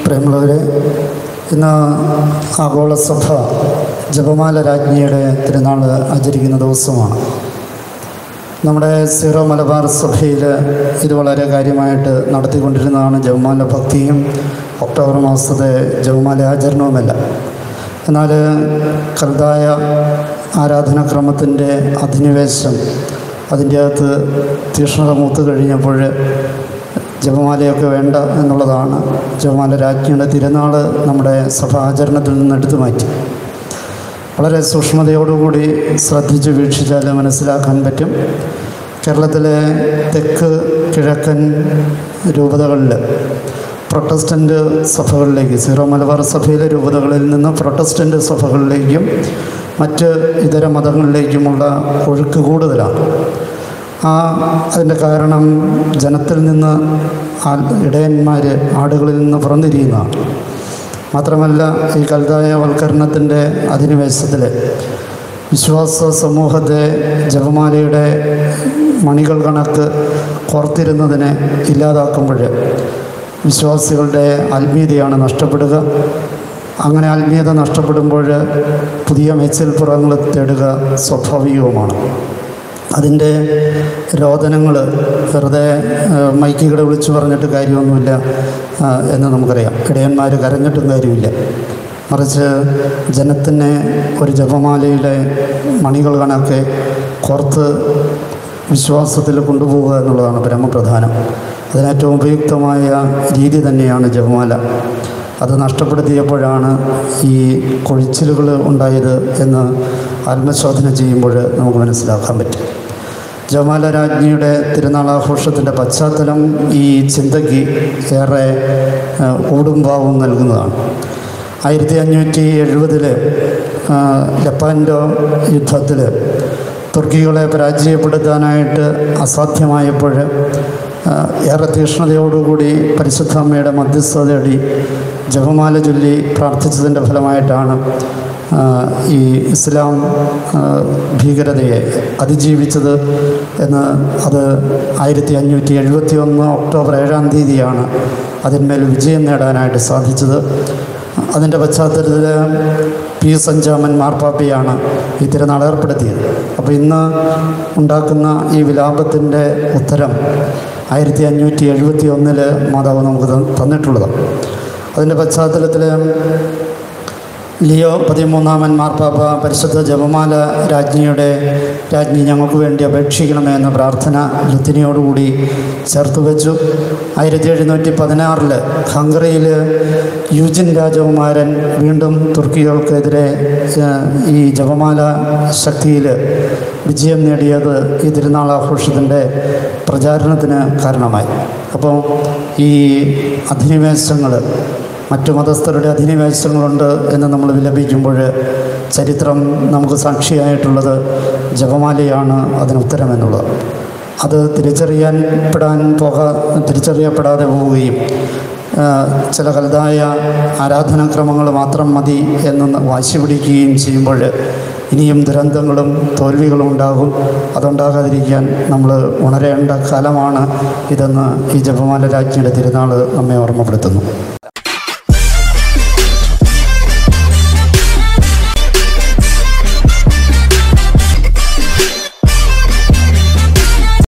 പ്രിയമുള്ളവരെ ഇന്ന് ആഗോള സഭ ജപമാല രാജ്ഞിയുടെ തിരുനാൾ ആചരിക്കുന്ന ദിവസമാണ് നമ്മുടെ സീറോ മലബാർ സഭയിൽ ഇത് വളരെ കാര്യമായിട്ട് നടത്തിക്കൊണ്ടിരുന്നതാണ് ജപമാല ഭക്തിയും ഒക്ടോബർ മാസത്തെ ജപമാല ആചരണവുമല്ല എന്നാൽ കൽതായ ആരാധനാക്രമത്തിൻ്റെ അധിനിവേശം അതിൻ്റെ അകത്ത് തീക്ഷ്ണത മൂത്ത് കഴിഞ്ഞപ്പോൾ ജപമാലയൊക്കെ വേണ്ട എന്നുള്ളതാണ് ജപമാല രാജ്ഞിയുടെ തിരുനാൾ നമ്മുടെ സഭാചരണത്തിൽ നിന്ന് എടുത്തു മാറ്റി വളരെ സൂക്ഷ്മതയോടുകൂടി ശ്രദ്ധിച്ച് വീക്ഷിച്ചാൽ മനസ്സിലാക്കാൻ പറ്റും കേരളത്തിലെ തെക്ക് കിഴക്കൻ രൂപതകളിൽ പ്രൊട്ടസ്റ്റൻ്റ് സഭകളിലേക്ക് സീറോ മലബാർ സഭയിലെ രൂപതകളിൽ നിന്ന് പ്രൊട്ടസ്റ്റൻ്റ് സഭകളിലേക്കും മറ്റ് ഇതര മതങ്ങളിലേക്കുമുള്ള ഒഴുക്ക് കൂടുതലാണ് ആ അതിൻ്റെ കാരണം ജനത്തിൽ നിന്ന് ആ ഇടയന്മാർ ആടുകളിൽ നിന്ന് പുറന്തിരിയുന്നതാണ് മാത്രമല്ല ഈ കൽതായവൽക്കരണത്തിൻ്റെ അധിനിവേശത്തിൽ വിശ്വാസ സമൂഹത്തെ ജപമാലയുടെ മണികൾ കണക്ക് കോർത്തിരുന്നതിനെ ഇല്ലാതാക്കുമ്പോൾ വിശ്വാസികളുടെ ആത്മീയതയാണ് നഷ്ടപ്പെടുക അങ്ങനെ ആത്മീയത നഷ്ടപ്പെടുമ്പോൾ പുതിയ മേച്ചിൽപ്പുറങ്ങൾ തേടുക സ്വാഭാവികവുമാണ് അതിൻ്റെ രോദനങ്ങൾ വെറുതെ ഏഹ്, മൈക്കുകളെ വിളിച്ചു പറഞ്ഞിട്ട് കാര്യമൊന്നുമില്ല ആ, എന്ന് നമുക്കറിയാം ഇടയന്മാർ കരഞ്ഞിട്ടും കാര്യമില്ല മറിച്ച് ജനത്തിനെ ഒരു ജപമാലയിലെ മണികൾ കണക്കെ കോർത്ത് വിശ്വാസത്തിൽ കൊണ്ടുപോവുക എന്നുള്ളതാണ് പരമപ്രധാനം അതിനേറ്റവും ഉപയുക്തമായ രീതി തന്നെയാണ് ജപമാല അത് നഷ്ടപ്പെടുത്തിയപ്പോഴാണ് ഈ കൊഴിച്ചിലുകൾ ഉണ്ടായത് എന്ന് ആത്മശോധന ചെയ്യുമ്പോൾ നമുക്ക് മനസ്സിലാക്കാൻ പറ്റും ജമാല രാജ്ഞിയുടെ തിരുനാളാഘോഷത്തിൻ്റെ പശ്ചാത്തലം ഈ ചിന്തയ്ക്ക് ഏറെ ഏഹ്, ഊടുംഭാവും നൽകുന്നതാണ് ആയിരത്തി അഞ്ഞൂറ്റി എഴുപതിൽ ലപ്പാൻഡോ യുദ്ധത്തിൽ തുർക്കികളെ പരാജയപ്പെടുത്താനായിട്ട് അസാധ്യമായപ്പോൾ ആ, ഏറെ തീക്ഷ്ണതയോടുകൂടി പരിശുദ്ധ അമ്മയുടെ മധ്യസ്ഥത തേടി ജപമാല ചൊല്ലി പ്രാർത്ഥിച്ചതിൻ്റെ ഫലമായിട്ടാണ് ആ, ഈ ഇസ്ലാം ആ, ഭീകരതയെ അതിജീവിച്ചത് എന്ന് അത് ആയിരത്തി അഞ്ഞൂറ്റി എഴുപത്തി ഒന്ന് ഒക്ടോബർ ഏഴാം തീയതിയാണ് അതിന്മേൽ വിജയം നേടാനായിട്ട് സാധിച്ചത് അതിൻ്റെ പശ്ചാത്തലത്തിൽ പി എസ് അഞ്ചാമൻ മാർപ്പാപ്പയാണ് ഈ തിരുനാൾ ഏർപ്പെടുത്തിയത് അപ്പോൾ ഇന്ന് ഉണ്ടാക്കുന്ന ഈ വിലാപത്തിൻ്റെ ഉത്തരം ആയിരത്തി അഞ്ഞൂറ്റി എഴുപത്തി ഒന്നിൽ മാതാവ് നമുക്ക് തന്ന- തന്നിട്ടുള്ളത് അതിൻ്റെ പശ്ചാത്തലത്തിൽ ലിയോ പതിമൂന്നാമൻ മാർപ്പാപ്പ പരിശുദ്ധ ജപമാല രാജ്ഞിയുടെ രാജ്ഞി ഞങ്ങൾക്ക് വേണ്ടി അപേക്ഷിക്കണമേ എന്ന പ്രാർത്ഥന ലുത്തിനിയോടുകൂടി ചേർത്ത് വെച്ചു ആയിരത്തി എഴുന്നൂറ്റി പതിനാറിൽ ഹംഗറിയിൽ യൂജിൻ രാജകുമാരൻ വീണ്ടും തുർക്കികൾക്കെതിരെ ഏഹ്, ഈ ജപമാല ശക്തിയിൽ വിജയം നേടിയത് ഈ തിരുനാൾ ആഘോഷത്തിൻ്റെ പ്രചാരണത്തിന് കാരണമായി അപ്പോൾ ഈ അധിനിവേശങ്ങൾ മറ്റു മതസ്ഥരുടെ അധിനിവേശങ്ങളുണ്ട് എന്ന് നമ്മൾ വിലപിക്കുമ്പോൾ ചരിത്രം നമുക്ക് സാക്ഷിയായിട്ടുള്ളത് ജപമാലയാണ് അതിന് ഉത്തരമെന്നുള്ളത് അത് തിരിച്ചറിയാൻ പെടാൻ പോകാ തിരിച്ചറിയപ്പെടാതെ പോവുകയും ആ, ചില കലുതായ ആരാധനാക്രമങ്ങൾ മാത്രം മതി എന്ന് വാശി പിടിക്കുകയും ചെയ്യുമ്പോൾ ഇനിയും ദുരന്തങ്ങളും തോൽവികളും ഉണ്ടാകും അതുണ്ടാകാതിരിക്കാൻ നമ്മൾ ഉണരേണ്ട കാലമാണ് ഇതെന്ന് ഈ ജപമാല രാജ്ഞിയുടെ തിരുനാൾ നമ്മെ ഓർമ്മപ്പെടുത്തുന്നു